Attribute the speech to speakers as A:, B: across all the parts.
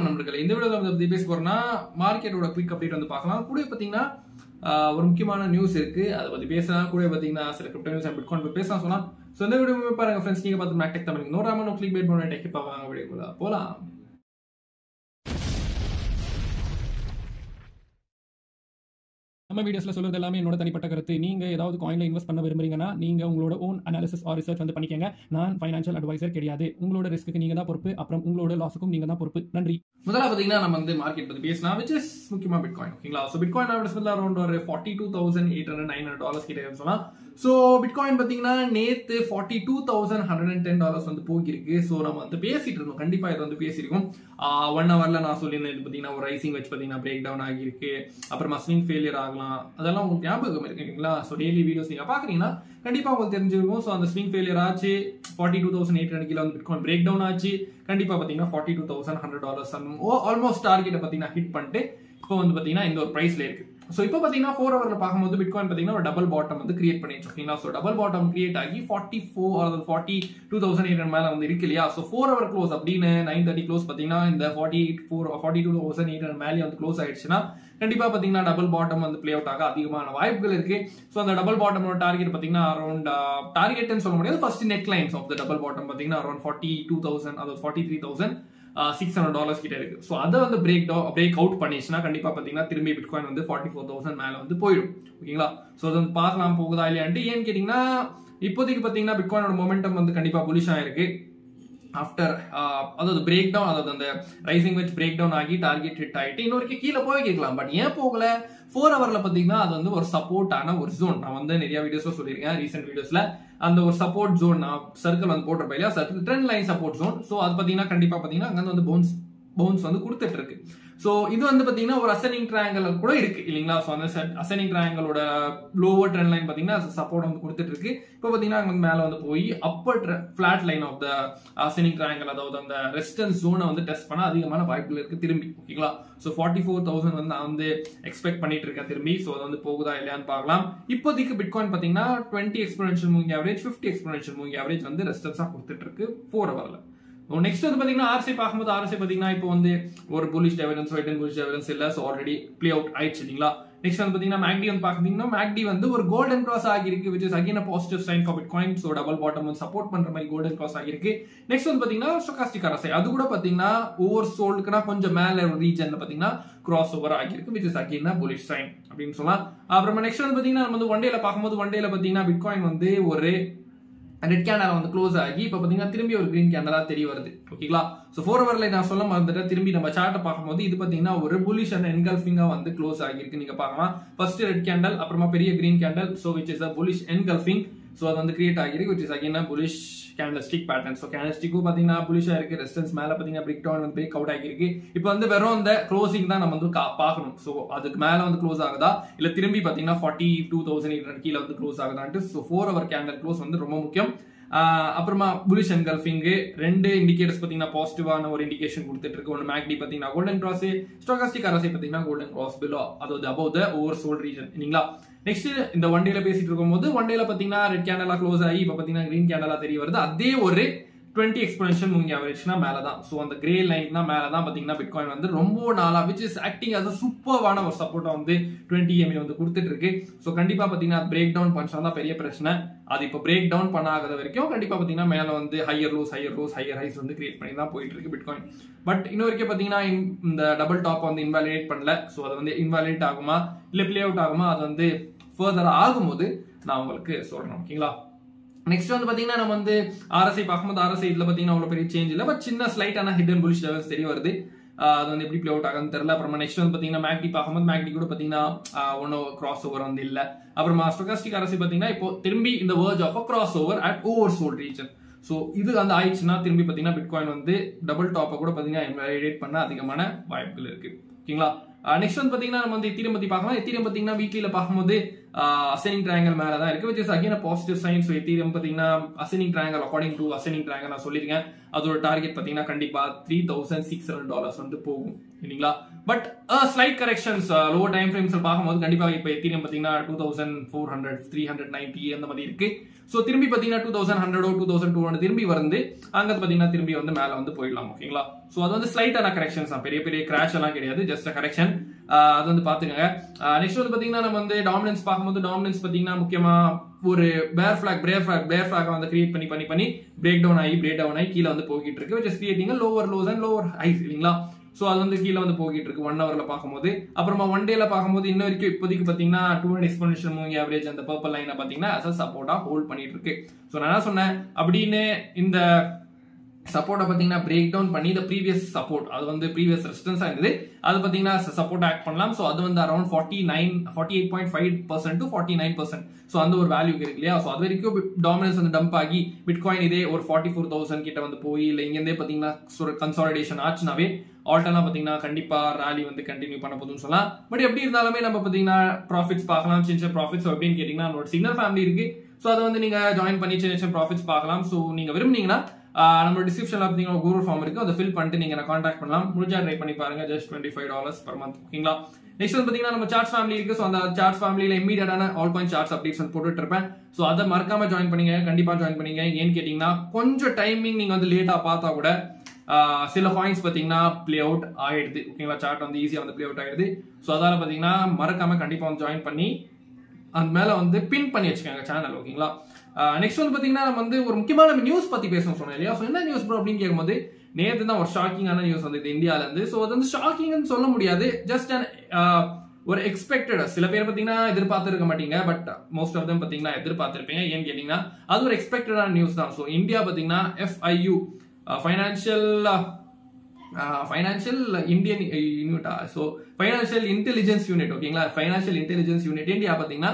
A: நண்பர்களே இந்த வீடியோவில் வந்து பத்தி பேச போறோம்னா மார்க்கெட்டோட குயிக் அப்டேட் வந்து பார்க்கலாம் கூட பார்த்தீங்கன்னா ஆஹ், ஒரு முக்கியமான நியூஸ் இருக்கு அதை பத்தி பேசலாம் கூட பார்த்தீங்கன்னா சில கிரிப்டோ நியூஸ் அண்ட் பிட்காயின் பத்தி பேசலாம் சொல்லலாம் ஸோ இந்த வீடியோ பாருங்க ஃப்ரெண்ட்ஸ் நீங்க பார்த்து மேக்டெக் தமிழ் நோராம நோ கிளிக் பேட் பண்ண டெக் பார்ப்பாங்க வீடியோ போலாம்
B: நம்ம வீடியோஸ்ல சொல்றது எல்லாமே என்னோட தனிப்பட்ட கருத்து நீங்க ஏதாவது காயின்ல இன்வெஸ்ட் பண்ண விரும்புறீங்கன்னா நீங்க உங்களோட ஓன் அனாலிசிஸ் ஆர் ரிசர்ச் வந்து பண்ணிக்கங்க நான் ஃபைனான்ஷியல் அட்வைசர் கிடையாது உங்களோட ரிஸ்க்கு நீங்க தான் பொறுப்பு அப்புறம் உங்களோட லாஸுக்கும் நீங்க தான் பொறுப்பு நன்றி
A: முதல்ல பார்த்தீங்கன்னா நம்ம வந்து மார்க்கெட் பத்தி பேசலாம் விச் இஸ் முக்கியமா பிட்காயின் ஓகேங்களா ஸோ பிட்காயின் ஆவரேஜ் அரௌண்ட் ஒரு forty two thousand eight hundred nine hundred dollars கிட்ட இருக்குன்னு சொல்லலாம் ஸோ பிட்காயின் பார்த்தீங்கன்னா நேத்து forty two thousand hundred and ten dollars வந்து போகிருக்கு ஸோ நம்ம வந்து பேசிட்டு இருந்தோம் கண்டிப்பா இது வந்து பேசியிருக்கோம் ஒன் ஹவர்ல நான் சொல்லியிருந்தேன் இது பார்த்தீங்கன்னா ஒரு ரைசிங் வச்சு பார்த்தீங்கன்னா பிரேக் டவுன் ஆகியிருக்கு அப்புறமா ஸ்விங் ஃபெயிலியர் ஆகலாம் அதெல்லாம் உங்களுக்கு ஞாபகம் இருக்குங்களா ஸோ டெய்லி வீடியோஸ் நீங்க பாக்குறீங்கன்னா கண்டிப்பா உங்களுக்கு தெரிஞ்சிருக்கும் ஸோ அந்த ஸ்விங் ஃபெயிலியர் ஆச்சு forty two thousand eight hundred வந்து பிட்காயின் பிரேக் டவுன் ஆச்சு கண்டிப்பா பாத்தீங்கன்னா forty two thousand hundred dollars almost டார்கெட்டை பாத்தீங்கன்னா ஹிட் பண்ணிட்டு இப்போ வந்து பாத்தீங்கன்னா இந்த ஒரு பிரைஸ்ல இருக்கு ஸோ இப்போ பாத்தீங்கன்னா ஃபோர் ஹவர்ல பார்க்கும்போது பிட்காயின் பாத்தீங்கன்னா ஒரு டபுள் பாட்டம் வந்து கிரியேட் பண்ணிட்டு ஓகேங்களா ஸோ டபுள் பாட்டம் கிரியேட் ஆகி ஃபார்ட்டி ஃபோர் அதாவது ஃபார்ட்டி டூ தௌசண்ட் எயிட் மேல வந்து இருக்கு இல்லையா ஸோ ஃபோர் ஹவர் க்ளோஸ் அப்படின்னு நைன் தேர்ட்டி க்ளோஸ் பாத்தீங்கன்னா இந்த forty four forty two thousand eight hundred மேலே வந்து க்ளோஸ் ஆயிடுச்சுன்னா கண்டிப்பா பாத்தீங்கன்னா டபுள் பாட்டம் வந்து பிளே அவுட் ஆக அதிகமான வாய்ப்புகள் இருக்கு ஸோ அந்த டபுள் பாட்டமோட டார்கெட் பாத்தீங்கன்னா அரௌண்ட் டார்கெட்னு சொல்ல முடியாது first net lines of the double bottom பாத்தீங்கன்னா அரௌண்ட் ஃபார்ட்டி டூ தௌசண்ட் அதாவது forty three thousand six hundred dollars கிட்ட இருக்கு ஸோ அதை வந்து பிரேக் டவு பிரேக் அவுட் பண்ணிச்சுன்னா கண்டிப்பா பாத்தீங்கன்னா திரும்பி பிட்காயின் வந்து ஃபார்ட்டி ஃபோர் தௌசண்ட் மேல வந்து போயிடும் ஓகேங்களா ஸோ அது வந்து பார்க்கலாம் போகுதா இல்லையான்ட்டு ஏன்னு கேட்டீங்கன்னா இப்போதைக்கு பாத்தீங்கன்னா பிட்காயினோட மொமெண்டம் வந்து கண்டிப்பா புலிஷ் ஆயிருக்கு ஆஃப்டர் அதாவது பிரேக் டவுன் அதாவது அந்த ரைசிங் வச்சு பிரேக் டவுன் ஆகி டார்கெட் ஹிட் ஆகிட்டு இன்னொரு கீழே போய் கேட்கலாம் பட் ஏன் போகல ஃபோர் ஹவர்ல பாத்தீங்கன்னா அது வந்து ஒரு சப்போர்ட்டான ஒரு ஜோன் நான் வந்து நிறைய வீடியோஸ்ல சொல்லியிருக்கேன் ரீசெண்ட் வீடியோஸ்ல அந்த ஒரு சப்போர்ட் ஜோன் நான் சர்க்கிள் வந்து போட்டிருப்பேன் இல்லையா circle trend line support zone so அது பாத்தீங்கன்னா கண்டிப்பா பாத்தீங்கன்னா அங்க வந்து பவுன்ஸ் பவுன்ஸ் வந்து கொடுத்துட்டு இருக்கு ஸோ இது வந்து பாத்தீங்கன்னா ஒரு அசனிங் ட்ரையாங்கல் கூட இருக்கு இல்லைங்களா ஸோ அந்த அசனிங் ட்ரையாங்கலோட லோவர் ட்ரெண்ட் லைன் பாத்தீங்கன்னா சப்போர்ட் வந்து கொடுத்துட்டு இருக்கு இப்போ பாத்தீங்கன்னா அங்க வந்து மேல வந்து போய் upper flat line of the அசனிங் ட்ரையாங்கல் அதாவது அந்த ரெசிஸ்டன்ஸ் ஜோனை வந்து டெஸ்ட் பண்ண அதிகமான வாய்ப்புகள் இருக்கு திரும்பி ஓகேங்களா ஸோ ஃபார்ட்டி ஃபோர் தௌசண்ட் வந்து நான் வந்து எக்ஸ்பெக்ட் பண்ணிட்டு இருக்கேன் திரும்பி ஸோ அது வந்து போகுதா இல்லையான்னு பார்க்கலாம் இப்போதைக்கு பிட்காயின் பாத்தீங்கன்னா twenty exponential moving average fifty exponential moving average வந்து ரெசிஸ்டன்ஸா கொடுத்துட்டு இருக்கு ஃபோர் ஹவர்ல நெக்ஸ்ட் வந்து பாத்தீங்கன்னா ஆர்சி பார்க்கும்போது ஆர்சி பாத்தீங்கன்னா இப்போ வந்து ஒரு bullish divergence white and bullish divergence இல்ல ஸோ ஆல்ரெடி ப்ளே அவுட் ஆயிடுச்சு இல்லைங்களா நெக்ஸ்ட் வந்து பாத்தீங்கன்னா மேக்டி வந்து பாத்தீங்கன்னா மேக்டி வந்து ஒரு கோல்டன் கிராஸ் ஆகிருக்கு which is again positive sign for bitcoin so double bottom வந்து சப்போர்ட் பண்ற மாதிரி கோல்டன் கிராஸ் ஆகிருக்கு நெக்ஸ்ட் வந்து பாத்தீங்கன்னா ஸ்டோகாஸ்டிக் அரசை அது கூட பாத்தீங்கன்னா ஓவர் சோல்டுக்குனா கொஞ்சம் மேல ஒரு ரீஜன்ல பாத்தீங்கன்னா கிராஸ் ஓவர் ஆகிருக்கு which is again bullish sign அப்படின்னு சொல்லலாம் அப்புறமா நெக்ஸ்ட் வந்து பாத்தீங்கன்னா நம்ம வந்து ஒன் டேல பார்க்கும்போது ஒன் டேல பாத்தீங்கன்னா பிட்காயின் வந்து ஒரு ரெட் கேண்டல் வந்து க்ளோஸ் ஆகி இப்போ பார்த்தீங்கன்னா திரும்பி ஒரு கிரீன் கேண்டலா தெரிய வருது ஓகேங்களா ஸோ ஃபோர் ஹவர்ல நான் சொல்ல மறந்துட்டேன் திரும்பி நம்ம சார்ட்டை பார்க்கும்போது இது பார்த்தீங்கன்னா ஒரு புலிஷ் அண்ட் என்கல்ஃபிங்கா வந்து க்ளோஸ் ஆகியிருக்கு நீங்க பார்க்கலாம் ஃபர்ஸ்ட் ரெட் கேண்டல் அப்புறமா பெரிய green candle so which is a bullish engulfing so அது வந்து கிரியேட் ஆகிருக்கு which is again bullish candle stick pattern so candle ஸ்டிக்கும் பார்த்தீங்கன்னா புலிஷா இருக்கு ரெசிஸ்டன்ஸ் மேல பார்த்தீங்கன்னா பிரிக் டவுன் வந்து பிரேக் அவுட் ஆகிருக்கு இப்போ வந்து வெறும் அந்த க்ளோசிங் தான் நம்ம வந்து கா- பார்க்கணும் ஸோ அதுக்கு மேல வந்து க்ளோஸ் ஆகுதா இல்ல திரும்பி பார்த்தீங்கன்னா ஃபார்ட்டி டூ தௌசண்ட் எயிட் கீழே வந்து க்ளோஸ் ஆகுதான்ட்டு so four hour candle close வந்து ரொம்ப முக்கியம் ஆஹ் அப்புறமா புலிஷ் என்கல்ஃபிங்கு ரெண்டு இண்டிகேட்டர்ஸ் பார்த்தீங்கன்னா பாசிட்டிவான ஒரு இண்டிகேஷன் கொடுத்துட்டு இருக்கு ஒன்று மேக்டி பார்த்தீங்கன்னா கோல்டன் கிராஸ் ஸ்டோகாஸ்டிக் அரசை பார்த்தீங்கன்னா கோல்டன் கிராஸ் பிலோ அதாவது above the oversold region இல்லைங்களா நெக்ஸ்ட் இந்த ஒன் டேல பேசிட்டு இருக்கும்போது ஒன் டேல பாத்தீங்கன்னா ரெட் கேண்டலா க்ளோஸ் ஆகி இப்போ பாத்தீங்கன்னா கிரீன் கேண்டலா தெரிய வருது அதே ஒரு டுவெண்ட்டி எக்ஸ்பென்ஷன் மூவிங் ஆவரேஜ்னா மேல தான் ஸோ அந்த கிரே லைன்னா மேல தான் பாத்தீங்கன்னா பிட்காயின் வந்து ரொம்ப நாளா விச் இஸ் ஆக்டிங் அஸ் சூப்பர்வான ஒரு சப்போர்ட்டா வந்து டுவெண்ட்டி எம்ஏ வந்து கொடுத்துட்டு இருக்கு ஸோ கண்டிப்பா பாத்தீங்கன்னா பிரேக் டவுன் பண்ணா தான் பெரிய பிரச்சனை அது இப்போ பிரேக் டவுன் பண்ணாத வரைக்கும் கண்டிப்பா பாத்தீங்கன்னா மேல வந்து higher lows higher lows higher highs வந்து கிரியேட் பண்ணி தான் போயிட்டு இருக்கு பிட்காயின் பட் இன்ன வரைக்கும் பாத்தீங்கன்னா இந்த- இந்த டபுள் டாப் வந்து இன்வாலிடேட் பண்ணல ஸோ அது வந்து இன்வாலிடேட் ஆகுமா இல்ல பிளே அவுட் ஆகுமா அது வந்து ஃபர்தர் ஆகும்போது நான் உங்களுக்கு சொல்றேன் ஓகேங்களா நெக்ஸ்ட் வந்து பாத்தீங்கன்னா நம்ம வந்து ஆர்எஸ்ஐ பார்க்கும்போது ஆர்எஸ்ஐ இதுல பாத்தீங்கன்னா அவ்வளவு பெரிய சேஞ்ச் இல்ல பட் சின்ன ஸ்லைட்டான ஹிடன் புலிஷ் லெவல்ஸ் தெரிய வருது ஆஹ் அது வந்து எப்படி ப்ளே அவுட் ஆகுதுன்னு தெரியல அப்புறமா நெக்ஸ்ட் வந்து பாத்தீங்கன்னா மேக்டி பார்க்கும்போது மேக்டி கூட பாத்தீங்கன்னா ஒன்னும் கிராஸ் ஓவர் வந்து இல்ல அப்புறமா ஸ்டோகாஸ்டிக் அரசு பாத்தீங்கன்னா இப்போ திரும்பி இந்த verge of cross over at oversold region so இது வந்து ஆயிடுச்சுன்னா திரும்பி பாத்தீங்கன்னா பிட்காயின் வந்து டபுள் டாப்பை கூட பாத்தீங்கன்னா இன்வாலிடேட் பண்ண அதிகமான வாய்ப்புகள் இருக்கு ஓகேங்களா நெக்ஸ்ட் வந்து பாத்தீங்கன்னா நம்ம வந்து எத்தீரியம் பத்தி பார்க்கலாம் எத்தீரியம் பாத்தீங்கன்னா வீக்லியில பார்க்கும்போது அசனிங் ட்ரையாங்கல் மேல தான் இருக்கு which is again positive science Ethereum பாத்தீங்கன்னா அசனிங் ட்ரையாங்கல் அக்கார்டிங் டு அசனிங் ட்ரையாங்கல் நான் சொல்லியிருக்கேன் அதோட டார்கெட் பாத்தீங்கன்னா கண்டிப்பா three thousand six hundred dollars வந்து போகும் இல்லைங்களா but slide corrections lower time frames பார்க்கும்போது கண்டிப்பா இப்போ எத்தீரியம் பாத்தீங்கன்னா two thousand four hundred three hundred ninety அந்த மாதிரி இருக்கு ஸோ திரும்பி பார்த்தீங்கன்னா two thousand ஹண்ட்ரடோ two thousand two hundred திரும்பி வந்து அங்கே பார்த்தீங்கன்னா திரும்பி வந்து மேலே வந்து போயிடலாம் ஓகேங்களா ஸோ அது வந்து ஸ்லைட்டான கரெக்ஷன்ஸ் தான் பெரிய பெரிய கிராஷ் எல்லாம் கிடையாது ஜஸ்ட் கரெக்ஷன் அது வந்து பார்த்துக்கோங்க நெக்ஸ்ட் வந்து பார்த்தீங்கன்னா நம்ம வந்து டாமினன்ஸ் பார்க்கும்போது டாமினன்ஸ் பார்த்தீங்கன்னா முக்கியமாக ஒரு bear flag bear flag bear flag வந்து கிரியேட் பண்ணி பண்ணி பண்ணி பிரேக் டவுன் ஆகி பிரேக் டவுன் ஆகி கீழே வந்து போய்கிட்டு இருக்கு which is creating lower lows and lower highs இல்லைங்களா ஸோ அது வந்து கீழே வந்து போகிட்டு இருக்கு ஒன் ஹவர்ல பார்க்கும்போது அப்புறமா ஒன் டேல பார்க்கும்போது இன்ன வரைக்கும் இப்போதைக்கு பார்த்தீங்கன்னா two hundred exponential moving average அந்த பர்பிள் லைனை பார்த்தீங்கன்னா அசஸ் சப்போர்ட்டா ஹோல்ட் பண்ணிட்டு இருக்கு ஸோ நான் என்ன சொன்னேன் அப்படின்னு இந்த சப்போர்ட்டை பார்த்தீங்கன்னா பிரேக் டவுன் பண்ணி இந்த ப்ரீவியஸ் சப்போர்ட் அது வந்து ப்ரீவியஸ் ரெசிஸ்டன்ஸாக இருந்தது அது பார்த்தீங்கன்னா சப்போர்ட் ஆக்ட் பண்ணலாம் ஸோ அது வந்து around forty nine forty eight point five percent to forty nine percent so அந்த ஒரு வேல்யூ இருக்கு இல்லையா ஸோ அது வரைக்கும் டாமினன்ஸ் வந்து டம்ப் ஆகி பிட்காயின் இதே ஒரு ஃபார்ட்டி ஃபோர் தௌசண்ட் கிட்ட வந்து போய் இல்லை இங்கேருந்தே பார்த்தீங்கன்னா கன்சாலிடேஷன் ஆச்சுனாவே ஆல்டெல்லாம் பார்த்தீங்கன்னா கண்டிப்பா ராலி வந்து கண்டினியூ பண்ண போதுன்னு சொல்லலாம் பட் எப்படி இருந்தாலுமே நம்ம பார்த்தீங்கன்னா ப்ராஃபிட்ஸ் பார்க்கலாம் சின்ன சின்ன ப்ராஃபிட்ஸ் அப்படின்னு கேட்டிங்கன்னா நம்மளோட சிக்னல் ஃபேமிலி இருக்கு ஸோ அதை வந்து நீங்க ஜாயின் பண்ணி சின்ன சின்ன ப்ராஃபிட்ஸ் பார்க்கலாம் ஸோ நீங்க விரும்புனீங்கன்னா நம்ம டிஸ்கிரிப்ஷன்ல பார்த்தீங்கன்னா கூகுள் ஃபார்ம் இருக்கு அதை ஃபில் பண்ணிட்டு நீங்க கான்டாக்ட் பண்ணலாம் முடிஞ்சா ட்ரை பண்ணி பாருங்க just twenty five dollars per month ஓகேங்களா நெக்ஸ்ட் வந்து பாத்தீங்கன்னா நம்ம சார்ட்ஸ் ஃபேமிலி இருக்கு ஸோ அந்த சார்ட்ஸ் ஃபேமிலியில இமீடியட்டான ஆல் பாயிண்ட் சார்ட்ஸ் அப்டேட்ஸ் வந்து போட்டுட்டு இருப்பேன் ஸோ அதை மறக்காம ஜாயின் பண்ணீங்க கண்டிப்பா ஜாயின் பண்ணீங்க ஏன்னு கேட்டீங்கன்னா கொஞ்சம் டைமிங் நீங்க வந்து லேட்டா பார்த்தா கூட சில பாயிண்ட்ஸ் பார்த்தீங்கன்னா பிளே அவுட் ஆயிடுது ஓகேங்களா சார்ட் வந்து ஈஸியாக வந்து பிளே அவுட் ஆயிடுது ஸோ அதால பார்த்தீங்கன்னா மறக்காம கண்டிப்பாக வந்து ஜாயின் பண்ணி அந்த மேலே வந்து பின் பண்ணி வச்சுக்கோங்க சேனல் ஓகேங்களா நெக்ஸ்ட் வந்து பார்த்தீங்கன்னா நம்ம வந்து ஒரு முக்கியமான நியூஸ் பற்றி பேசணும் சொன்னோம் இல்லையா ஸோ என்ன நியூஸ் ப்ரோ அப்படின்னு கேட்கும்போது நேற்று தான் ஒரு ஷாக்கிங்கான நியூஸ் வந்து இந்தியாவிலேருந்து ஸோ அது வந்து ஷாக்கிங்னு சொல்ல முடியாது ஜஸ்ட் அண்ட் ஒரு எக்ஸ்பெக்டட் சில பேர் பார்த்தீங்கன்னா எதிர்பார்த்துருக்க மாட்டீங்க பட் மோஸ்ட் ஆஃப் தம் பார்த்தீங்கன்னா எதிர்பார்த்துருப்பீங்க ஏன்னு கேட்டிங்கன்னா அது ஒரு எக்ஸ்பெக்டடான நியூஸ் தான் ஸோ இந்தியா பார்த்தீங்கன்னா எஃப்ஐயூ ஃபைனான்சியல் ஃபைனான்சியல் இந்தியன் யூனிட்டா ஸோ ஃபைனான்சியல் இன்டெலிஜென்ஸ் யூனிட் ஓகேங்களா ஃபைனான்சியல் இன்டெலிஜென்ஸ் யூனிட் இந்தியா பார்த்தீங்கன்னா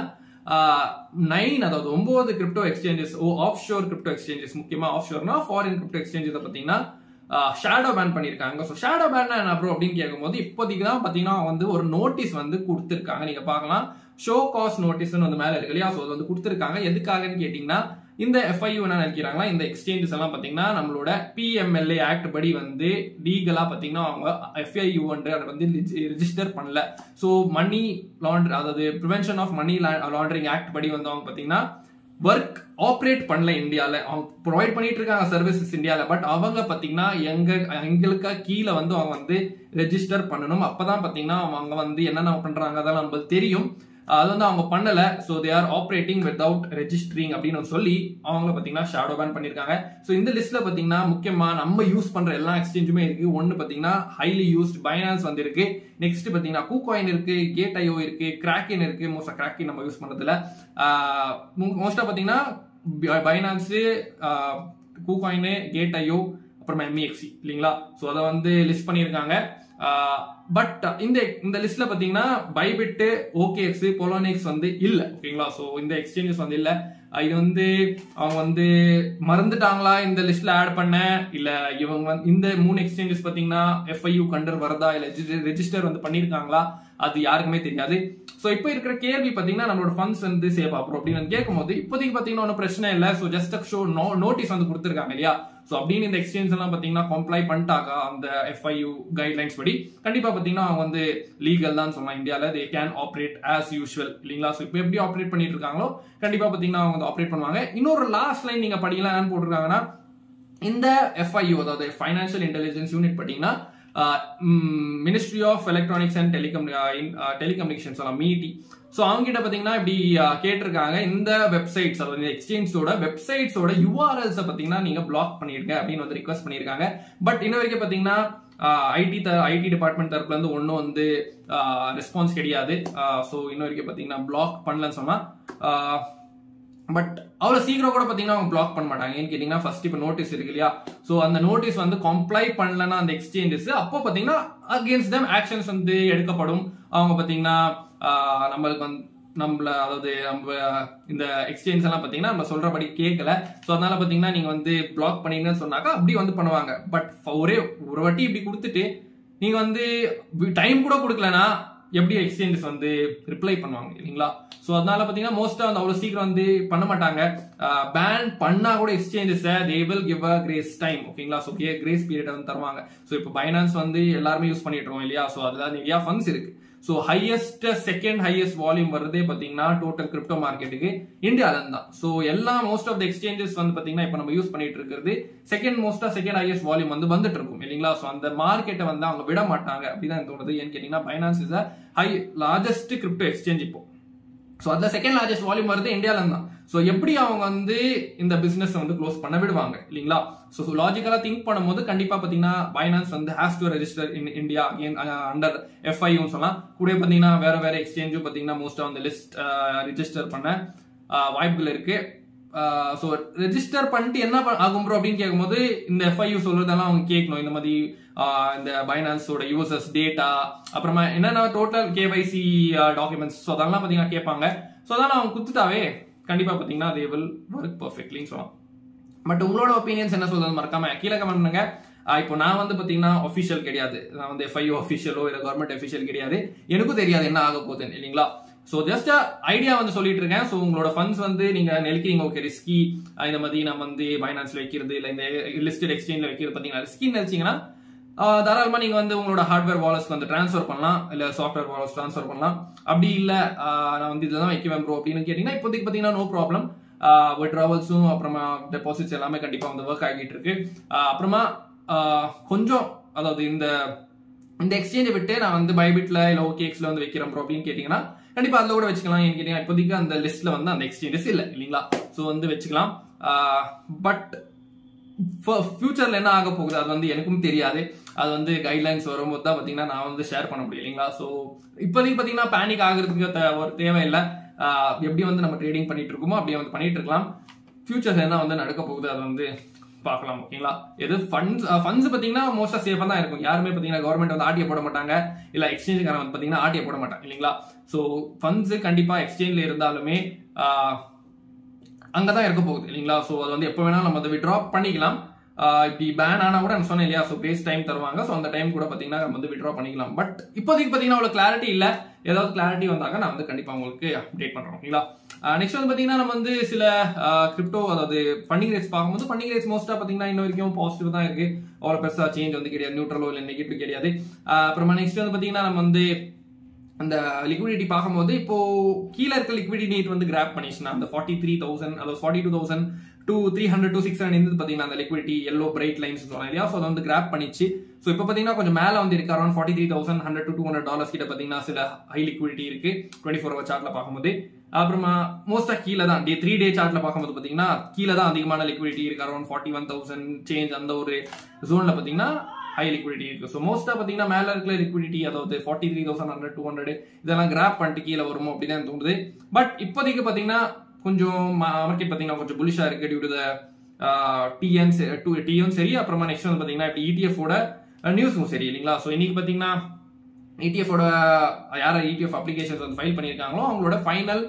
A: நைன் அதாவது ஒன்பது crypto exchanges oh offshore crypto exchanges முக்கியமா ஆஃப் ஷோர்னா ஃபாரின் கிரிப்டோ எக்ஸ்சேஞ்சஸ் பார்த்தீங்கன்னா ஷேடோ பேன் பண்ணியிருக்காங்க ஸோ ஷேடோ பேன் என்ன ப்ரோ அப்படின்னு கேட்கும்போது இப்போதைக்கு தான் பார்த்தீங்கன்னா வந்து ஒரு நோட்டீஸ் வந்து கொடுத்துருக்காங்க நீங்க பார்க்கலாம் ஷோ காஸ்ட் நோட்டீஸ்னு வந்து மேலே இருக்கு இல்லையா ஸோ அது வந்து கொடுத்துருக்காங்க எதுக்காகன்னு கேட்டிங்கன்னா இந்த எஃப்ஐயூ என்ன நினைக்கிறாங்களா இந்த எக்ஸ்சேஞ்சஸ் எல்லாம் பாத்தீங்கன்னா நம்மளோட பிஎம்எல்ஏ ஆக்ட் படி வந்து லீகலா பாத்தீங்கன்னா அவங்க எஃப்ஐயூ வந்து ரிஜிஸ்டர் பண்ணல ஸோ மணி லாண்ட்ரி அதாவது prevention of money laundering act படி வந்து அவங்க பாத்தீங்கன்னா ஒர்க் ஆப்ரேட் பண்ணல இந்தியால அவங்க ப்ரொவைட் பண்ணிட்டு இருக்காங்க சர்வீசஸ் இந்தியால பட் அவங்க பாத்தீங்கன்னா எங்க எங்களுக்கு கீழே வந்து அவங்க வந்து ரெஜிஸ்டர் பண்ணணும் அப்பதான் பாத்தீங்கன்னா அவங்க வந்து என்னென்ன பண்றாங்க அதெல்லாம் நம்மளுக்கு தெரியும் அது வந்து அவங்க பண்ணல so they are operating without registering அப்படின்னு சொல்லி அவங்க பார்த்தீங்கன்னா ஷேடோ பேன் பண்ணியிருக்காங்க ஸோ இந்த லிஸ்ட்ல பார்த்தீங்கன்னா முக்கியமா நம்ம யூஸ் பண்ற எல்லா எக்ஸ்சேஞ்சுமே இருக்கு ஒன்று பார்த்தீங்கன்னா ஹைலி யூஸ்ட் பைனான்ஸ் வந்து இருக்கு நெக்ஸ்ட் பார்த்தீங்கன்னா கூகாயின் இருக்கு கேட் ஐஓ இருக்கு கிராக்கின் இருக்கு மோஸ்டா கிராக்கின் நம்ம யூஸ் பண்றதுல மோஸ்டா பார்த்தீங்கன்னா பைனான்ஸு கூகாயின் கேட் ஐஓ அப்புறமா எம்இஎக்சி இல்லைங்களா ஸோ அதை வந்து லிஸ்ட் பண்ணியிருக்காங்க பட் இந்த இந்த லிஸ்ட்ல பாத்தீங்கன்னா பைபிட் ஓகேஎக்ஸ் போலோனிக்ஸ் வந்து இல்ல ஓகேங்களா சோ இந்த எக்ஸ்சேஞ்சஸ் வந்து இல்ல இது வந்து அவங்க வந்து மறந்துட்டாங்களா இந்த லிஸ்ட்ல ஆட் பண்ண இல்ல இவங்க வந்து இந்த மூணு எக்ஸ்சேஞ்சஸ் பாத்தீங்கன்னா எஃப்ஐயூ கண்டர் வருதா இல்ல ரெஜிஸ்டர் வந்து பண்ணிருக்காங்களா அது யாருக்குமே தெரியாது ஸோ இப்போ இருக்கிற கேள்வி பார்த்தீங்கன்னா நம்மளோட ஃபண்ட்ஸ் வந்து சேவ் ஆகும் அப்படின்னு கேட்கும்போது இப்போதைக்கு பார்த்தீங்கன்னா ஒன்றும் பிரச்சனை இல்லை so just show no notice வந்து கொடுத்துருக்காங்க இல்லையா ஸோ அப்படின்னு இந்த எக்ஸ்சேஞ்ச் எல்லாம் பார்த்தீங்கன்னா கம்ப்ளை பண்ணிட்டாங்க அந்த எஃப்ஐயூ கைட்லைன்ஸ் படி கண்டிப்பாக பார்த்தீங்கன்னா அவங்க வந்து லீகல் தான் சொல்லலாம் இந்தியாவில் they can operate as usual இல்லைங்களா ஸோ இப்போ எப்படி ஆப்ரேட் பண்ணிட்டு இருக்காங்களோ கண்டிப்பாக பார்த்தீங்கன்னா அவங்க வந்து ஆப்ரேட் பண்ணுவாங்க இன்னொரு லாஸ்ட் லைன் நீங்கள் படிக்கலாம் என்னன்னு போட்டிருக்காங்கன்னா இந்த எஃப்ஐயூ அதாவது ஃபைனான்சியல் இன்டெலிஜென்ஸ் யூனிட் பார்த்தீங்கன்னா ministry of electronics and telecom telecommunications MeitY so அவங்க கிட்ட பார்த்தீங்கன்னா இப்படி கேட்டிருக்காங்க இந்த வெப்சைட்ஸ் அதாவது எக்ஸ்சேஞ்சோட வெப்சைட்ஸோட யூஆர்எல்ஸை பார்த்தீங்கன்னா நீங்க பிளாக் பண்ணிருங்க அப்படின்னு வந்து ரிக்வஸ்ட் பண்ணியிருக்காங்க பட் இன்ன வரைக்கும் பார்த்தீங்கன்னா ஐடி த ஐடி டிபார்ட்மெண்ட் தரப்புல இருந்து ஒன்றும் வந்து ரெஸ்பான்ஸ் கிடையாது ஸோ இன்ன வரைக்கும் பார்த்தீங்கன்னா பிளாக் பண்ணலன்னு சொன்னா பட் அவ்வளோ சீக்கிரம் கூட பார்த்தீங்கன்னா அவங்க பிளாக் பண்ண மாட்டாங்க ஏன்னு கேட்டிங்கன்னா ஃபர்ஸ்ட் இப்போ நோட்டீஸ் இருக்கு இல்லையா ஸோ அந்த நோட்டீஸ் வந்து கம்ப்ளை பண்ணலன்னா அந்த எக்ஸ்சேஞ்சஸ் அப்போ பார்த்தீங்கன்னா அகேன்ஸ்ட் தம் ஆக்ஷன்ஸ் வந்து எடுக்கப்படும் அவங்க பார்த்தீங்கன்னா நம்மளுக்கு வந்து நம்மள அதாவது நம்ம இந்த எக்ஸ்சேஞ்ச் எல்லாம் பார்த்தீங்கன்னா நம்ம சொல்றபடி கேட்கல ஸோ அதனால பார்த்தீங்கன்னா நீங்க வந்து பிளாக் பண்ணீங்கன்னு சொன்னாக்கா அப்படி வந்து பண்ணுவாங்க பட் ஒரே ஒரு வாட்டி இப்படி கொடுத்துட்டு நீங்க வந்து டைம் கூட கொடுக்கலனா எப்படி எக்ஸ்சேஞ்சஸ் வந்து ரிப்ளை பண்ணுவாங்க இல்லைங்களா ஸோ அதனால பார்த்தீங்கன்னா மோஸ்ட்டாக வந்து அவ்வளோ சீக்கிரம் வந்து பண்ண மாட்டாங்க பேன் பண்ணா கூட exchanges they will give a grace time ஓகேங்களா ஸோ கிரேஸ் பீரியட் வந்து தருவாங்க ஸோ இப்போ பைனான்ஸ் வந்து எல்லாருமே யூஸ் பண்ணிட்டு இருக்கோம் இல்லையா ஸோ அதில் நிறைய ஃபண்ட்ஸ் இருக்கு so highest second highest volume வருதே பார்த்தீங்கன்னா டோட்டல் கிரிப்டோ மார்க்கெட்டுக்கு இந்தியால தான் ஸோ எல்லா மோஸ்ட் ஆஃப் த எக்ஸ்சேஞ்சஸ் வந்து பார்த்தீங்கன்னா இப்போ நம்ம யூஸ் பண்ணிட்டு இருக்கிறது செகண்ட் மோஸ்டா செகண்ட் ஹையஸ்ட் வால்யூம் வந்து வந்துட்டு இருக்கும் இல்லைங்களா ஸோ அந்த மார்க்கெட்டை வந்து அவங்க விட மாட்டாங்க அப்படிதான் தோணுது ஏன்னு கேட்டீங்கன்னா Binance is high largest crypto exchange இப்போ ஸோ அதில் செகண்ட் லார்ஜஸ்ட் வால்யூம் வருது இந்தியால தான் ஸோ எப்படி அவங்க வந்து இந்த பிசினஸ் வந்து க்ளோஸ் பண்ண விடுவாங்க இல்லைங்களா ஸோ லாஜிக்கலா திங்க் பண்ணும்போது கண்டிப்பா பாத்தீங்கன்னா பைனான்ஸ் வந்து has to register in India again under எஃப்ஐயும் சொல்லலாம் கூட பாத்தீங்கன்னா வேற வேற எக்ஸ்சேஞ்சும் பாத்தீங்கன்னா மோஸ்டா வந்து லிஸ்ட் ரிஜிஸ்டர் பண்ண வாய்ப்புகள் இருக்கு ஸோ ரெஜிஸ்டர் பண்ணிட்டு என்ன ஆகும் ப்ரோ அப்படின்னு கேட்கும்போது இந்த எஃப்ஐயூ சொல்றதெல்லாம் அவங்க கேட்கணும் இந்த மாதிரி இந்த பைனான்ஸோட யூசர்ஸ் டேட்டா அப்புறமா என்னென்ன டோட்டல் கேவைசி டாக்குமெண்ட்ஸ் ஸோ அதெல்லாம் பார்த்தீங்கன்னா கேட்பாங்க ஸோ அதெல்லாம் அவங்க குத்துட்டாவே கண்டிப்பாக பார்த்தீங்கன்னா தே வில் ஒர்க் பர்ஃபெக்ட்லின்னு சொல்லலாம் பட் உங்களோட ஒப்பீனியன்ஸ் என்ன சொல்றது மறக்காம கீழே கமெண்ட் பண்ணுங்க இப்போ நான் வந்து பாத்தீங்கன்னா ஒஃபிஷியல் கிடையாது நான் வந்து எஃப்ஐஓ ஒஃபிஷியலோ இல்லை கவர்மெண்ட் ஒஃபிஷியல் கிடையாது எனக்கும் தெரியாது என்ன ஆக போகுதுன்னு இல்லைங்களா ஸோ ஜஸ்ட் ஐடியா வந்து சொல்லிட்டு இருக்கேன் ஸோ உங்களோட ஃபண்ட்ஸ் வந்து நீங்க நினைக்கிறீங்க ஓகே ரிஸ்கி இந்த மாதிரி நம்ம வந்து பைனான்ஸ்ல வைக்கிறது இல்லை இந்த லிஸ்டட் எக்ஸ்சேஞ்சில் வைக்கிறது பார்த்தீங்கன்னா ரிஸ்கின்னு நினைச்சீங்கன்னா தாராளமா நீங்க வந்து உங்களோட ஹார்ட்வேர் வாலஸ் வந்து டிரான்ஸ்ஃபர் பண்ணலாம் இல்ல சாஃப்ட்வேர் வாலஸ் டிரான்ஸ்ஃபர் பண்ணலாம் அப்படி இல்ல நான் வந்து இதுல தான் வைக்குவேன் ப்ரோ அப்படின்னு கேட்டீங்கன்னா இப்போதைக்கு பாத்தீங்கன்னா நோ ப்ராப்ளம் விட்ராவல்ஸும் அப்புறமா டெபாசிட்ஸ் எல்லாமே கண்டிப்பா வந்து ஒர்க் ஆகிட்டு இருக்கு அப்புறமா கொஞ்சம் அதாவது இந்த இந்த எக்ஸ்சேஞ்சை விட்டு நான் வந்து பைபிட்ல இல்ல ஓகேக்ஸ்ல வந்து வைக்கிறேன் ப்ரோ அப்படின்னு கேட்டீங்கன்னா கண்டிப்பா அதுல கூட வச்சுக்கலாம் ஏன்னு கேட்டீங்கன்னா இப்போதைக்கு அந்த லிஸ்ட்ல வந்து அந்த எக்ஸ்சேஞ்சஸ் இல்ல இல்லைங்களா ஸோ வந்து வச்சுக்கலாம் பட் ஃபியூச்சர்ல என்ன ஆக போகுது அது வந்து எனக்கும் தெரியாது அது வந்து கைட்லைன்ஸ் வரும்போது தான் பாத்தீங்கன்னா நான் வந்து ஷேர் பண்ண முடியும் இல்லைங்களா ஸோ இப்போதைக்கு பாத்தீங்கன்னா பேனிக் ஆகுறதுக்கு ஒரு தேவையில்லை எப்படி வந்து நம்ம ட்ரேடிங் பண்ணிட்டு இருக்கோமோ அப்படியே வந்து பண்ணிட்டு இருக்கலாம் ஃபியூச்சர்ஸ் என்ன வந்து நடக்க போகுது அது வந்து பார்க்கலாம் ஓகேங்களா எது ஃபண்ட்ஸ் ஃபண்ட்ஸ் பார்த்தீங்கன்னா மோஸ்டா சேஃபாக தான் இருக்கும் யாருமே பார்த்தீங்கன்னா கவர்மெண்ட் வந்து ஆட்டிய போட மாட்டாங்க இல்லை எக்ஸ்சேஞ்சுக்காரன் வந்து பார்த்தீங்கன்னா ஆட்டிய போட மாட்டாங்க இல்லைங்களா ஸோ ஃபண்ட்ஸ் கண்டிப்பாக எக்ஸ்சேஞ்சில் இருந்தாலுமே அங்கே தான் இருக்க போகுது இல்லைங்களா ஸோ அது வந்து எப்போ வேணாலும் நம்ம அதை விட்ரா பண்ணிக்கலாம் இப்படி பேன் ஆனா கூட நான் சொன்னேன் இல்லையா ஸோ பேஸ் டைம் தருவாங்க ஸோ அந்த டைம் கூட பார்த்தீங்கன்னா நம்ம வந்து விட்ரா பண்ணிக்கலாம் பட் இப்போதைக்கு பார்த்தீங்கன்னா அவ்வளோ கிளாரிட்டி இல்லை ஏதாவது கிளாரிட்டி வந்தாங்க நான் வந்து கண்டிப்பாக உங்களுக்கு அப்டேட் பண்ணுறோம் ஓகேங்களா நெக்ஸ்ட் வந்து பார்த்தீங்கன்னா நம்ம வந்து சில கிரிப்டோ அதாவது ஃபண்டிங் ரேட்ஸ் பார்க்கும்போது ஃபண்டிங் ரேட்ஸ் மோஸ்ட்டாக பார்த்தீங்கன்னா இன்ன வரைக்கும் பாசிட்டிவ் தான் இருக்கு அவ்வளோ பெருசாக சேஞ்ச் வந்து கிடையாது நியூட்ரலோ இல்லை நெகட்டிவ் கிடையாது அப்புறமா நெக்ஸ்ட் வந்து பார்த்தீங்கன்னா நம்ம வந்து அந்த லிக்விடிட்டி பார்க்கும்போது இப்போ கீழே இருக்க லிக்விடிட்டி நீட் வந்து கிராப் பண்ணிச்சுன்னா அந்த ஃபார்ட்டி த்ரீ தௌசண்ட் அதாவது forty two thousand two three hundred two six hundred பார்த்தீங்கன்னா அந்த லிக்விடிட்டி எல்லோ பிரைட் லைன்ஸ் சொல்லலாம் இல்லையா ஸோ அதை வந்து கிராப் பண்ணிச்சு ஸோ இப்போ பார்த்தீங்கன்னா கொஞ்சம் மேலே வந்து இருக்கு around forty three thousand hundred to two hundred dollars கிட்ட பார்த்தீங்கன்னா சில ஹை லிக்விடிட்டி இருக்கு டுவெண்ட்டி ஃபோர் ஹவர் சார்ட்ல பார்க்கும்போது அப்புறமா மோஸ்டா கீழே தான் டே த்ரீ டே சார்ட்ல பார்க்கும்போது பார்த்தீங்கன்னா கீழே தான் அதிகமான லிக்விடிட்டி இருக்கு around forty one thousand change அந்த ஒரு ஜோன்ல பார்த்தீங்கன்னா ஹை லிக்விடிட்டி இருக்கு ஸோ மோஸ்டா பார்த்தீங்கன்னா மேல இருக்கிற லிக்விடிட்டி அதாவது forty three thousand hundred two hundred இதெல்லாம் கிராப் பண்ணிட்டு கீழே வருமோ அப்படின்னு தோணுது பட் இப்போதைக்கு பார்த்தீங்கன்னா கொஞ்சம் மார்க்கெட் பார்த்தீங்கன்னா கொஞ்சம் புலிஷா இருக்கு due to DN to DN சரி அப்புறமா நெக்ஸ்ட் வந்து பார்த்தீங்கன்னா இப்போ இடிஎஃபோட நியூஸும் சரி இல்லைங்களா ஸோ இன்னைக்கு பார்த்தீங்கன்னா இடிஎஃபோட யார் இடிஎஃப் அப்ளிகேஷன்ஸ் வந்து ஃபைல் பண்ணியிருக்காங்களோ அவங்களோட ஃபைனல்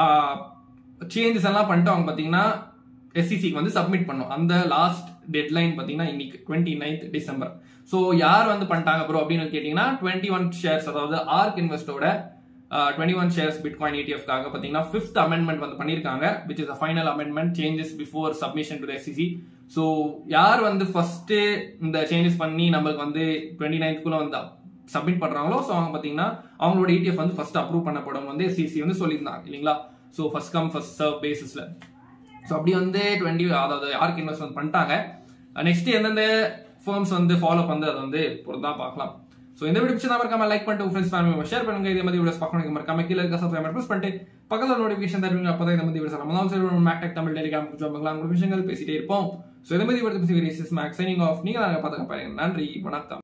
A: சேஞ்சஸ் எல்லாம் பண்ணிட்டு அவங்க பார்த்தீங்கன்னா எஸ்சிசிக்கு வந்து சப்மிட் பண்ணும் அந்த லாஸ்ட் டெட்லைன் பார்த்தீங்கன்னா இன்னைக்கு டுவெண்ட்டி நைன்த் டிசம்பர் ஸோ யார் வந்து பண்ணிட்டாங்க ப்ரோ அப்படின்னு கேட்டிங்கன்னா டுவெண்ட்டி ஒன் ஷேர்ஸ் அதாவது ஆர்க் இன்வெஸ்டோட டுவெண்ட்டி ஒன் ஷேர்ஸ் பிட்காயின் இடிஎஃப்காக பார்த்தீங்கன்னா ஃபிஃப்த் அமெண்ட்மெண்ட் வந்து பண்ணியிருக்காங்க which is a final amendment changes before submission to SEC so யார் வந்து ஃபர்ஸ்ட் இந்த சேஞ்சஸ் பண்ணி நம்மளுக்கு வந்து டுவெண்ட்டி நைன்த்குள்ள வந்து சப்மிட் பண்றாங்களோ ஸோ அவங்க பார்த்தீங்கன்னா அவங்களோட இடிஎஃப் வந்து ஃபர்ஸ்ட் அப்ரூவ் பண்ணப்படும் வந்து எஸ்சிசி வந்து சொல்லியிருந்தாங்க இல்லைங்களா so first come first serve பேசிஸ்ல ஸோ அப்படி வந்து டுவெண்ட்டி அதாவது யாருக்கு இன்வெஸ்ட்மெண்ட் பண்ணிட்டாங்க நெக்ஸ்ட் எந்தெந்த ஃபர்ம்ஸ் வந்து ஃபாலோ பண்ணது அதை வந்து பொறுத்தா பார்க்கலாம் ஸோ இந்த வீடியோ பிடிச்சா மறக்காம லைக் பண்ணிட்டு உங்க ஃப்ரெண்ட்ஸ் ஃபேமிலி ஷேர் பண்ணுங்க இதே மாதிரி வீடியோஸ் பார்க்கணும் மறக்காம கீழே இருக்க சப்ஸ்கிரைப் ப்ரெஸ் பண்ணிட்டு பக்கத்தில் நோட்டிஃபிகேஷன் தருவீங்க அப்பதான் இந்த மாதிரி வீடியோஸ் நம்ம சரி மேக்டெக் தமிழ் டெலிகிராம் ஜாபங்களாம் விஷயங்கள் பேசிட்டே இருப்போம் ஸோ இந்த மாதிரி வீடியோ மேக் சைனிங் ஆஃப் நீங்க பார்த்துக்க பாருங்க நன்றி வணக்கம்